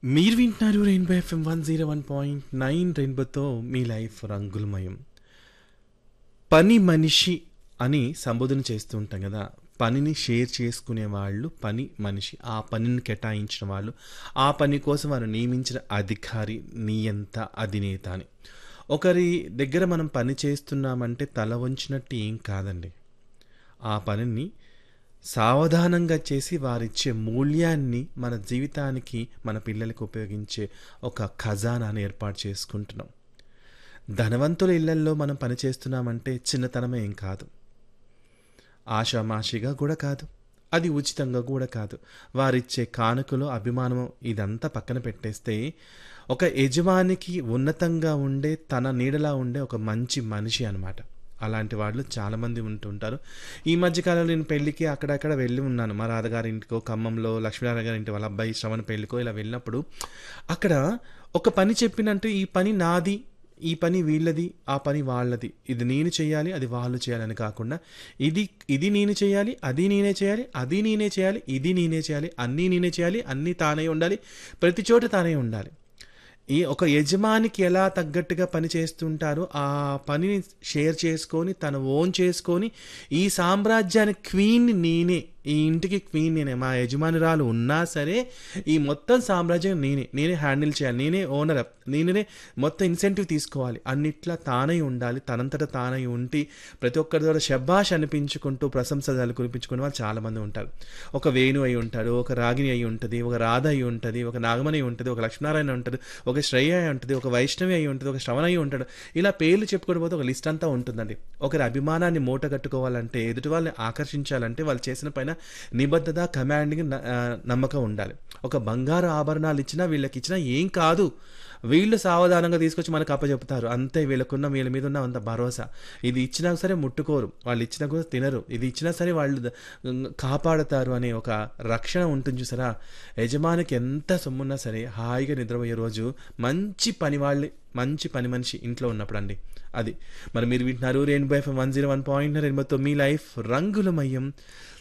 మీరు వింటున్నారు Rainbow FM one zero one point nine రెయిన్బోతో మీ లైఫ్ రంగులమయం పని మనిషి అని సంబోధన చేస్తూ ఉంటాం కదా పనిని షేర్ చేసుకునే వాళ్ళు పని మనిషి ఆ పనిని కేటాయించిన వాళ్ళు ఆ పని కోసం వారు నియమించిన అధికారి నియంత అధినేత అని ఒకరి దగ్గర మనం పని చేస్తున్నామంటే తల వంచినట్టు ఏం కాదండి ఆ పనిని సావధానంగా చేసి వారిచ్చే మూల్యాన్ని మన జీవితానికి మన పిల్లలకు ఉపయోగించే ఒక ఖజానాన్ని ఏర్పాటు చేసుకుంటున్నాం ధనవంతుల ఇళ్లల్లో మనం పని చేస్తున్నామంటే చిన్నతనమే ఏం కాదు ఆషామాషిగా కూడా కాదు అది ఉచితంగా కూడా కాదు వారిచ్చే కానుకలు అభిమానం ఇదంతా పక్కన పెట్టేస్తే ఒక యజమానికి ఉన్నతంగా ఉండే తన నీడలా ఉండే ఒక మంచి మనిషి అనమాట అలాంటి వాళ్ళు చాలామంది ఉంటుంటారు ఈ మధ్యకాలంలో నేను పెళ్ళికి అక్కడక్కడ వెళ్ళి ఉన్నాను మా రాధగారి ఇంటికో ఖమ్మంలో లక్ష్మీనారాయణ గారి ఇంటి వాళ్ళ అబ్బాయి శ్రవణ పెళ్ళికో ఇలా వెళ్ళినప్పుడు అక్కడ ఒక పని చెప్పినట్టు ఈ పని నాది ఈ పని వీళ్ళది ఆ పని వాళ్ళది ఇది నేను చేయాలి అది వాళ్ళు చేయాలని కాకుండా ఇది ఇది నేను చేయాలి అది నేనే చేయాలి అది నేనే చేయాలి ఇది నేనే చేయాలి అన్నీ నేనే చేయాలి అన్నీ తానే ఉండాలి ప్రతి చోట తానే ఉండాలి ఈ ఒక యజమానికి ఎలా తగ్గట్టుగా పని చేస్తుంటారో ఆ పనిని షేర్ చేసుకొని తను ఓన్ చేసుకొని ఈ సామ్రాజ్యానికి క్వీన్ నేనే ఈ ఇంటికి క్వీన్ నేనే మా యజమానురాలు ఉన్నా సరే ఈ మొత్తం సామ్రాజ్యం నేనే నేనే హ్యాండిల్ చేయాలి నేనే ఓనర్ నేనే మొత్తం ఇన్సెంటివ్ తీసుకోవాలి అన్నిట్లా తానై ఉండాలి తనంతట తానై ఉండి ప్రతి ఒక్కరి ద్వారా శబ్బాష్ అనిపించుకుంటూ ప్రశంసలు కురిపించుకునే వాళ్ళు చాలామంది ఉంటారు ఒక వేణు అయి ఉంటాడు ఒక రాగిని అయి ఉంటుంది ఒక రాధ అయి ఉంటుంది ఒక నాగమణి అయి ఉంటుంది ఒక లక్ష్మీనారాయణ ఉంటుంది ఒక శ్రేయ అయి ఉంటుంది ఒక వైష్ణవి అయి ఉంటుంది ఒక శ్రవణ అయి ఉంటాడు ఇలా పేర్లు చెప్పుకోవడం పోతే ఒక లిస్ట్ అంతా ఉంటుందండి ఒకరి అభిమానాన్ని మూట కట్టుకోవాలంటే ఎదుటి వాళ్ళని ఆకర్షించాలంటే వాళ్ళు చేసిన పైన నిబద్ధత కమాండింగ్ న- ఆ, నమ్మకం ఉండాలి ఒక బంగారు ఆభరణాలు ఇచ్చినా వీళ్ళకి ఇచ్చినా ఏం కాదు వీళ్ళు సావధానంగా తీసుకొచ్చి మనకు అప్పచెప్తారు అంతే వీళ్ళకున్న వీళ్ళ మీద ఉన్న అంత భరోసా ఇది ఇచ్చినా సరే ముట్టుకోరు వాళ్ళు ఇచ్చినా కూడా తినరు ఇది ఇచ్చినా సరే వాళ్ళు ద- కాపాడతారు అనే ఒక రక్షణ ఉంటుంది చూసారా యజమానికి ఎంత సొమ్మున్నా సరే హాయిగా నిద్రపోయే రోజు మంచి పని వాళ్ళే మంచి పని మనిషి ఇంట్లో ఉన్నప్పుడు అండి అది మరి మీరు వింటున్నారు Rainbow FM one zero one point రెయిన్బోతో మీ లైఫ్ రంగులమయం